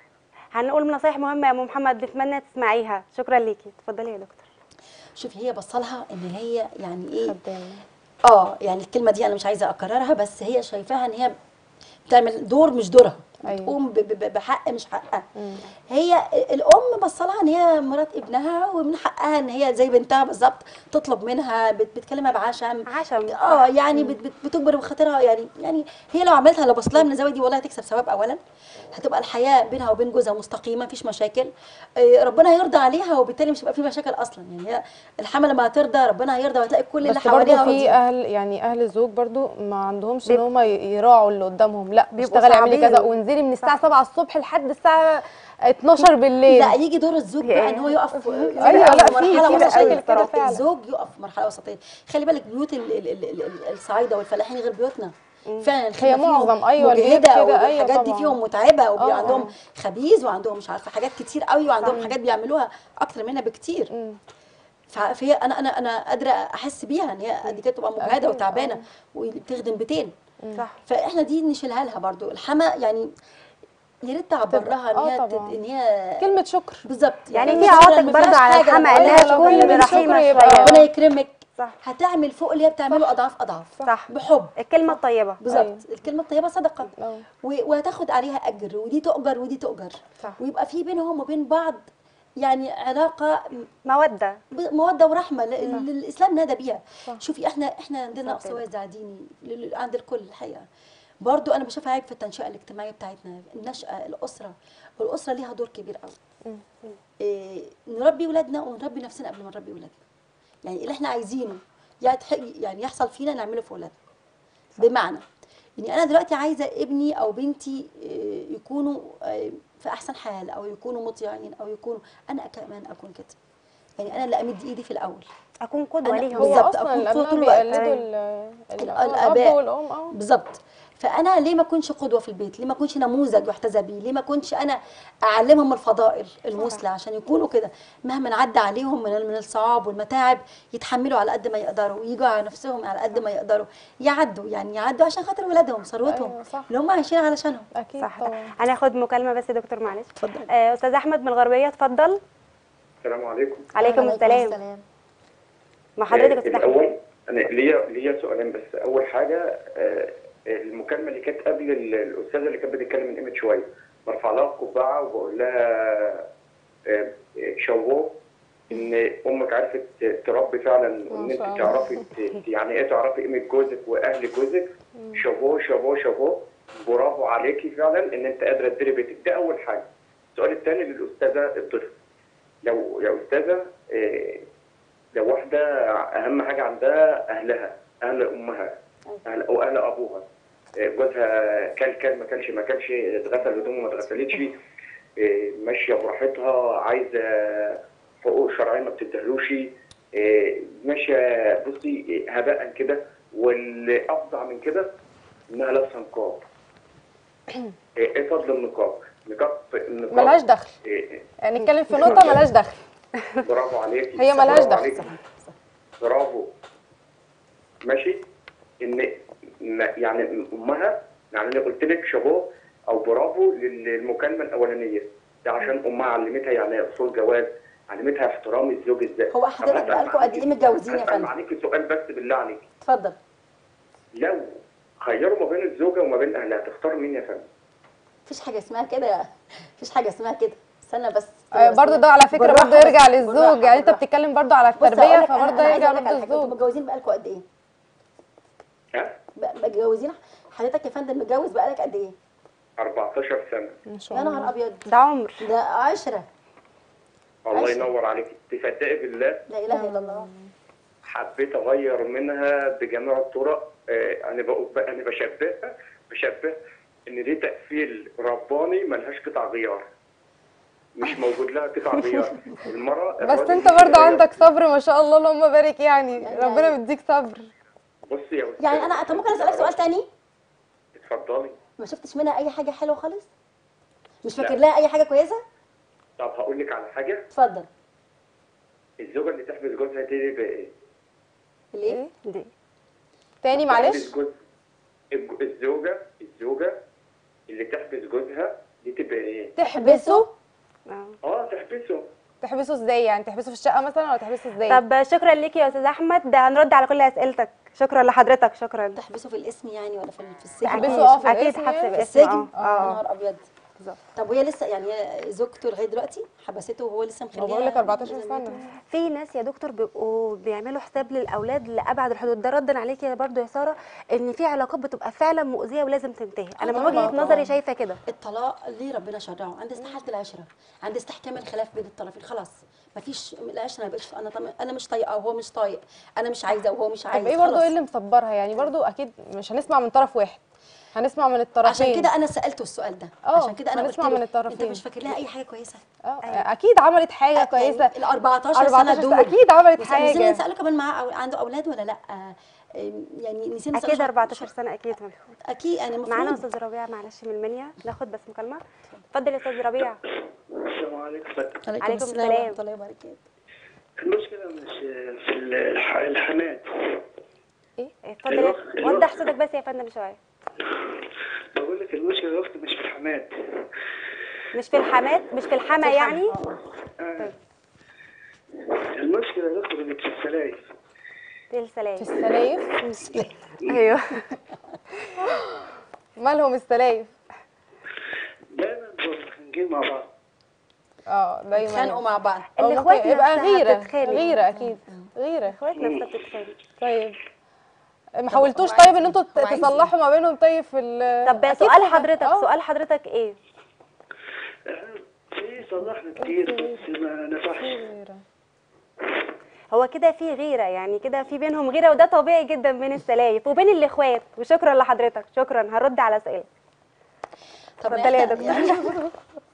هنقول نصايح مهمه يا ام محمد بتمنى تسمعيها شكرا ليكي اتفضلي يا دكتور شوفي هي بصلها ان هي يعني ايه خدامة. اه يعني الكلمه دي انا مش عايزه اكررها بس هي شايفاها ان هي بتعمل دور مش دورها أيوة. بتقوم ب- ب- بحق مش حقها هي الام بصلها ان هي مرات ابنها ومن حقها ان هي زي بنتها بالظبط تطلب منها بت- بتكلمها بعشم عشم. اه يعني بت- بت- بتجبر بخاطرها يعني يعني هي لو عملتها لو بصلها من الزاويه دي والله هتكسب ثواب اولا هتبقى الحياه بينها وبين جوزها مستقيمه مفيش مشاكل آه، ربنا يرضى عليها وبالتالي مش هيبقى في مشاكل اصلا يعني هي الحمل لما هترضى ربنا هيرضى وهتلاقي كل اللي بس برضه حواليها في راضيين. اهل يعني اهل الزوج برضه ما عندهمش ان بيب- هم يراعوا اللي قدامهم لا بيبقوا اشتغلي اعملي صعبين. كذا وانزلي بتبهدلي من الساعه 7 الصبح لحد الساعه 12 بالليل لا يجي دور الزوج بقى ان هو يقف أيوة، لا، في- مرحله في وسطيه مشاكل كده الصراحة. فعلا. الزوج يقف مرحله وسطيه خلي بالك بيوت ال- ال- ال- ال- ال- الصعايده والفلاحين غير بيوتنا فعلا الخدمة فيهم معظم، أيوة، البيوت مجهده كده، أيوة والحاجات دي طبعاً. فيهم متعبه وبيبقى آه، عندهم خبيز وعندهم مش عارفه حاجات كتير قوي وعندهم حاجات بيعملوها اكتر مننا بكتير مم. ف- فهي انا انا انا قادره احس بيها ان هي قد كده تبقى مجهده أكيد، وتعبانه وبتخدم بيتين صح فاحنا دي نشيلها لها برضو الحما يعني يا ريت تعبر تبقى- لها ان آه هي تت- طبعاً. ان هي كلمه شكر بالظبط يعني هي في مش- عواطف ما برضه فيهاش على حاجة، الحما أنا انها بقولها لو تكون كلمة رحيمه شكر يبقى- شويه ربنا يكرمك صح هتعمل فوق اللي هي بتعمله اضعاف اضعاف صح بحب الكلمه الطيبه بالظبط الكلمه الطيبه صدقه آه. و- وهتاخد عليها اجر ودي تؤجر ودي تؤجر صح. ويبقى في بينهم وبين بعض يعني علاقه موده ب- موده ورحمه ل- ل- الاسلام نادى بيها صح. شوفي احنا احنا عندنا صح نقص كده. وازع ديني لل- عند الكل الحقيقه برضو انا بشوفها عيب في التنشئه الاجتماعيه بتاعتنا النشأة الاسره والاسره ليها دور كبير قوي إيه نربي ولادنا ونربي نفسنا قبل ما نربي ولادنا يعني اللي احنا عايزينه يتح- يعني يحصل فينا نعمله في ولادنا بمعنى يعني انا دلوقتي عايزه ابني او بنتي إيه، يكونوا إيه، في احسن حال او يكونوا مطيعين او يكونوا انا كمان اكون كده يعني انا اللي امد ايدي في الاول اكون قدوه أنا- ليهم هو بالظبط، اصلا أكون الابناء طول الوقت. بيقلدوا أيوة. ال- ال- الآباء. الاب والام اه بالظبط فانا ليه ما اكونش قدوه في البيت ليه ما اكونش نموذج يحتذى بيه ليه ما اكونش انا اعلمهم الفضائل المثلى عشان يكونوا كده مهما عدى عليهم من من الصعاب والمتاعب يتحملوا على قد ما يقدروا ويجوا على نفسهم على قد ما يقدروا يعدوا يعني يعدوا عشان خاطر ولادهم ثروتهم أيوة، صح. اللي هم عايشين علشانهم اكيد صح طبعا هناخد مكالمه بس يا دكتور معلش اتفضل آه، استاذ احمد من الغربيه اتفضل السلام عليكم عليكم السلام مع حضرتك يا استاذ احمد الاول انا ليا ليا سؤالين بس اول حاجه آه، المكالمه اللي كانت قبل ال- الاستاذه اللي كانت بتتكلم من قيمه شويه برفع لها القبعه وبقول لها آه، آه، شابوه ان امك عرفت تربي فعلا وان ما انت شاء الله. تعرفي ت- يعني ايه تعرفي قيمه جوزك واهل جوزك شابوه شابوه شابوه برافو عليكي فعلا ان انت قادره تديري بيتك ده اول حاجه السؤال الثاني للاستاذه الطفل لو يا استاذه آه، لو واحده اهم حاجه عندها اهلها اهل امها اهل او اهل ابوها آه، جوزها كل كل ما كلش ما كلش اتغسل هدومه ما اتغسلتش آه، ماشيه براحتها عايزه حقوق شرعيه ما بتدهلوش آه، ماشيه بصي آه، هباء كده والافظع من كده انها لابسه نقاب آه، ايه فضل النقاب؟ نقاب النقاب ملهاش دخل آه، يعني نتكلم في نقطه ملهاش دخل برافو عليكي هي ملهاش برافو دخل. عليكي. برافو ماشي ان ما- يعني امها يعني انا قلت لك شابوه او برافو للمكالمه الاولانيه ده عشان امها علمتها يعني ايه اصول جواز علمتها احترام الزوج ازاي هو حضرتك طب بقالكوا قد ايه متجوزين يا هسأل فندم؟ عليكي سؤال بس بالله عليك اتفضل لو خيروا ما بين الزوجه وما بين اهلها تختار مين يا فندم؟ مفيش حاجه اسمها كده مفيش حاجه اسمها كده استنى بس آه، برضو ده على فكره بالراحة برضو يرجع بس، للزوج بالراحة، يعني انت بالراحة. بتتكلم برضو على بص هقول التربيه لك أنا- فبرضه أنا عايزة يرجع أقول لك على لضد حاجة، انتوا الزوج متجوزين بقالكوا قد ايه؟ ها؟ ب- متجوزين حضرتك يا فندم متجوز بقالك قد ايه؟ 14 سنه ان شاء يا الله نهار ابيض ده عمر ده عشرة الله عشرة. ينور عليك تصدقي بالله لا اله الا الله حبيت اغير منها بجميع الطرق آه، انا بقول انا بشبهها بشبه ان دي تقفيل رباني ملهاش قطع غيار مش موجود لها قطع غيار المراه بس الراجل انت دي برضه كده عندك صبر ما شاء الله اللهم بارك يعني يعني- ربنا مديك صبر بصي يا أستاذ، يعني انا طب ممكن اسالك سؤال تاني؟ اتفضلي ما شفتش منها اي حاجه حلوه خالص؟ مش لا. فاكر لها اي حاجه كويسه؟ طب هقول لك على حاجه اتفضل الزوجه اللي تحبس جوزها دي بقى ايه؟ الايه؟ دي تاني تحبس معلش جوز الج- الزوجه الزوجه اللي تحبس جوزها دي تبقى ايه؟ تحبسه آه. اه تحبسه تحبسه ازاي يعني تحبسه في الشقه مثلا ولا تحبسه ازاي طب شكرا ليك يا استاذ احمد ده هنرد على كل اسئلتك شكرا لحضرتك شكرا تحبسه في الاسم يعني ولا في في السجن؟ تحبسه اه في اكيد الاسم حبس يعني؟ في الاسم السجن؟ اه يا اه نهار ابيض بالظبط. طب وهي لسه يعني هي زوجته لغايه دلوقتي حبسته وهو لسه مخليها ما بقول لك 14 زي سنه في ناس يا دكتور بيبقوا بيعملوا حساب للاولاد لابعد الحدود ده ردا عليك يا برضو يا ساره ان في علاقات بتبقى فعلا مؤذيه ولازم تنتهي انا من طبعاً. وجهه طبعاً. نظري شايفه كده الطلاق ليه ربنا شرعه عند استحاله العشره عند استحكام الخلاف بين الطرفين خلاص مفيش العشره ما بقتش انا طم... انا مش طايقه وهو مش طايق انا مش عايزه وهو مش عايز طب ايه برضه خلاص. ايه اللي مصبرها يعني برضه اكيد مش هنسمع من طرف واحد هنسمع من الطرفين عشان كده انا سالته السؤال ده آه، عشان كده انا قلت هنسمع له من الطرفين. انت مش فاكر لها اي حاجه كويسه اه اكيد عملت حاجه كويسه ال 14 سنه 14 دول سنة أكيد عملت بس حاجة. نسينا نساله كمان معاه أو عنده اولاد ولا لا آه، يعني نسينا نسأله اكيد شو- 14 سنه اكيد اكيد يعني المفروض معانا استاذ ربيع معلش من المنيا ناخد بس مكالمه اتفضل يا استاذ ربيع السلام عليكم عليكم السلام. ورحمه الله وبركاته المشكلة مش في الح- الحماد ايه اتفضل يا- وضح صوتك بس يا فندم شويه بقول لك المشكلة يا أختي مش في الحماد مش في الحمات مش في الحما يعني آه. المشكلة يا أختي اللي في السلايف في السلام في السلايف ايوه مالهم السلايف دايما متخانقين مع بعض اه دايما اتخانقوا مع بعض أو الإخوات ممكن يبقى نفسها غيره بتتخانق. غيره اكيد غيره اخوات نفسها بتتخانق طيب ما حاولتوش هو طيب عايز- ان انتوا هو عايز تصلحوا ما بينهم طيب في ال طب أكيد سؤال في- حضرتك آه. سؤال حضرتك ايه إحنا في صلحنا كتير بس ما نفعش غيرة. هو كده في غيره يعني كده في بينهم غيره وده طبيعي جدا بين السلايف وبين الاخوات وشكرا لحضرتك شكرا هرد على سؤالك طب اتفضلي يا إحنا دكتور. يعني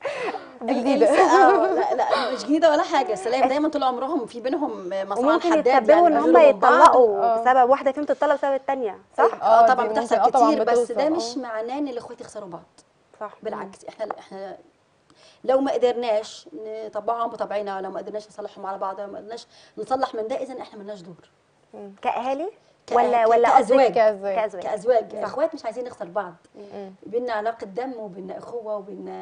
دي جديدة. اه لا لا مش جديده ولا حاجه السلايف دايما طول عمرهم في بينهم مصانع وممكن حداد يتسببوا ان هم بيعملوا بعض. يتطلقوا بسبب واحده فيهم تتطلق بسبب الثانيه صح اه آه، طبعا دي بتحصل ممكن- آه، طبعاً كتير بس بتوصل، ده آه. مش معناه ان الاخوات يخسروا بعض صح بالعكس احنا احنا لو ما قدرناش نطبقهم بطبعنا لو ما قدرناش نصلحهم على بعض لو ما قدرناش نصلح من ده اذا احنا ملناش دور كاهالي ك- ولا ك- ولا كأزواج. قصدك كأزواج. كازواج كازواج اخوات مش عايزين نخسر بعض مم. بينا علاقه دم وبينا اخوه وبينا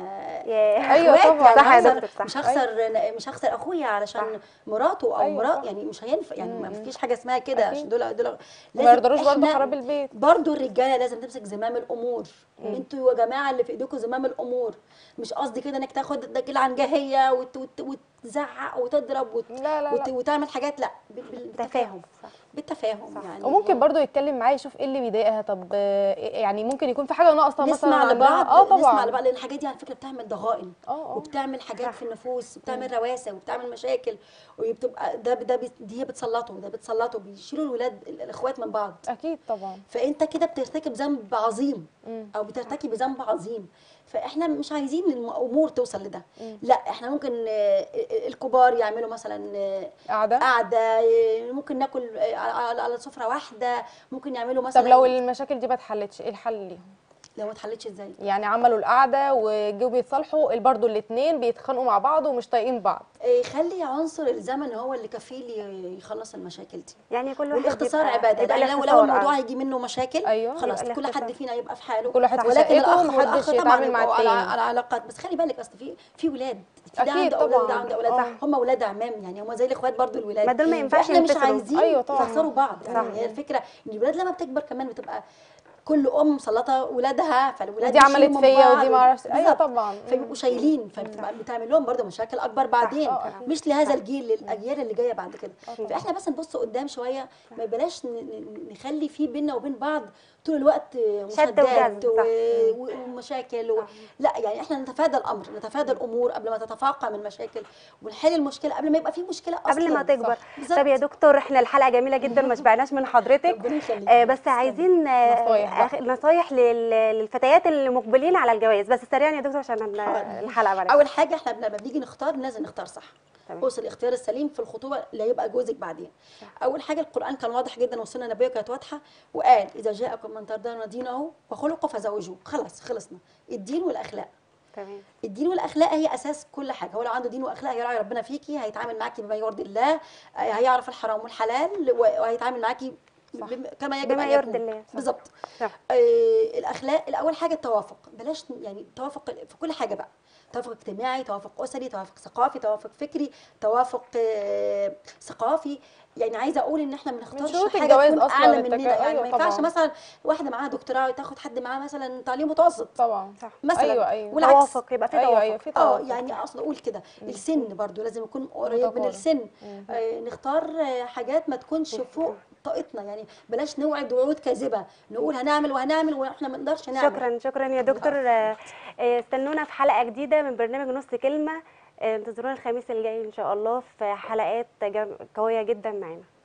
يا أيوة اخوات طبعاً. يعني صح يا هخسر- دكتور، صح. مش هخسر مش هخسر اخويا علشان مراته او أيوة مرات صح. يعني مش هينفع يعني ما فيش حاجه اسمها كده أكيد. عشان دول دول ما يقدروش برضه إحنا خراب البيت برضو الرجاله لازم تمسك زمام الامور انتوا يا جماعه اللي في ايديكم زمام الامور مش قصدي كده انك تاخد دجل عنجهيه وت وت وتزعق وتضرب وت لا لا وت لا وتعمل حاجات لا بال- بال- تفاهم صح بالتفاهم يعني وممكن برضه يتكلم معايا يشوف ايه اللي بيضايقها طب آه، يعني ممكن يكون في حاجه ناقصه مثلا نسمع عندها. لبعض اه طبعا نسمع لبعض لان الحاجات دي على فكره بتعمل ضغائن اه اه وبتعمل حاجات في النفوس وبتعمل رواسه وبتعمل مشاكل وبتبقى ده ده بت- دي بتسلطه ده بتسلطه بيشيلوا الولاد الاخوات من بعض اكيد طبعا فانت كده بترتكب ذنب عظيم مم. او بترتكب ذنب عظيم فاحنا مش عايزين الامور توصل لده لا احنا ممكن آه، الكبار يعملوا مثلا آه، قاعده قعده آه، ممكن ناكل آه، على على سفره واحده ممكن يعملوا مثلا طب لو المشاكل دي ما اتحلتش ايه الحل ليهم لو ما اتحلتش ازاي يعني عملوا القعده وجوا بيتصالحوا برضه الاثنين بيتخانقوا مع بعض ومش طايقين بعض آه، خلي عنصر الزمن هو اللي كفيل ي- يخلص المشاكل دي يعني كل واحد والاختصار يبقى- عباده يبقى يعني لو لو الاختصار، الموضوع آه. هيجي منه مشاكل أيوة. خلاص يبقى كل حد الاختصار. فينا يبقى في حاله كل واحد في ولكن شقته الاخ ومحدش والاخ طبعا يتعامل مع يبقوا على, التاني. على علاقات بس خلي بالك اصل في في ولاد في ده أكيد عنده اولاد وده طبعاً. عنده اولاد آه. هم اولاد عمام يعني هم زي الاخوات برضو الولاد ما دول ما ينفعش فاحنا مش ينفصلوا. عايزين أيوة طبعاً. يخسروا بعض يعني هي الفكره ان الولاد لما بتكبر كمان بتبقى كل ام مسلطه ولادها فالولاد ودي عملت يشيلوا من فيا بعض. ودي ما اعرفش ايوه بالظبط. طبعا فبيبقوا شايلين فبتبقى بتعمل لهم برضه مشاكل اكبر بعدين آه، أكيد. مش لهذا الجيل للاجيال اللي جايه بعد كده فاحنا بس نبص قدام شويه ما بلاش ن- ن- نخلي في بينا وبين بعض طول الوقت مشادات وجذب، صح. و- و- ومشاكل و... لا يعني احنا نتفادى الامر نتفادى الامور قبل ما تتفاقم المشاكل ونحل المشكله قبل ما يبقى في مشكله اصلا قبل ما تكبر بالظبط. طب يا دكتور احنا الحلقه جميله جدا ما شبعناش من حضرتك ربنا يخليك. آه بس عايزين آه، نصايح بقى. آخ- نصايح لل- للفتيات اللي مقبلين على الجواز بس سريعا يا دكتور عشان ال- الحلقه معلش اول حاجه احنا لما بنيجي نختار لازم نختار صح تمام. اوصل الاختيار السليم في الخطوبه اللي هيبقى جوزك بعدين اول حاجه القران كان واضح جدا والسنه النبويه كانت واضحه وقال اذا جاءكم من ترضون دينه وخلقه فزوجوه خلاص خلصنا الدين والاخلاق تمام الدين والاخلاق هي اساس كل حاجه هو لو عنده دين واخلاق هيراعي ربنا فيكي هيتعامل معاكي بما يرضي الله آه، هيعرف الحرام والحلال وهيتعامل معاكي بم- كما يجب بما ان يرضي يكون الله، صح. بالظبط صح. آه الاخلاق الاول حاجه التوافق بلاش يعني توافق في كل حاجه بقى توافق اجتماعي توافق اسري توافق ثقافي توافق فكري توافق آه ثقافي يعني عايزه اقول ان احنا ما من نختارش شروط حاجه الجواز تكون أصلاً اعلى التكا- مننا يعني أيوة ما ينفعش طبعاً. مثلا واحده معاها دكتوراه تاخد حد معاه مثلا تعليم متوسط طبعا صح مثلا ايوه ايوه والعكس. توافق يبقى في ايوه توافق ايوه في اه توافق يعني اقصد اقول كده السن برضو لازم يكون قريب من متقارب. السن آه نختار آه حاجات ما تكونش فوق طاقتنا يعني بلاش نوعد وعود كاذبه نقول هنعمل وهنعمل واحنا ما نقدرش نعمل شكرا شكرا يا دكتور آه، آه، استنونا في حلقه جديده من برنامج نص كلمه آه، انتظرونا الخميس الجاي ان شاء الله في حلقات جم- قويه جدا معانا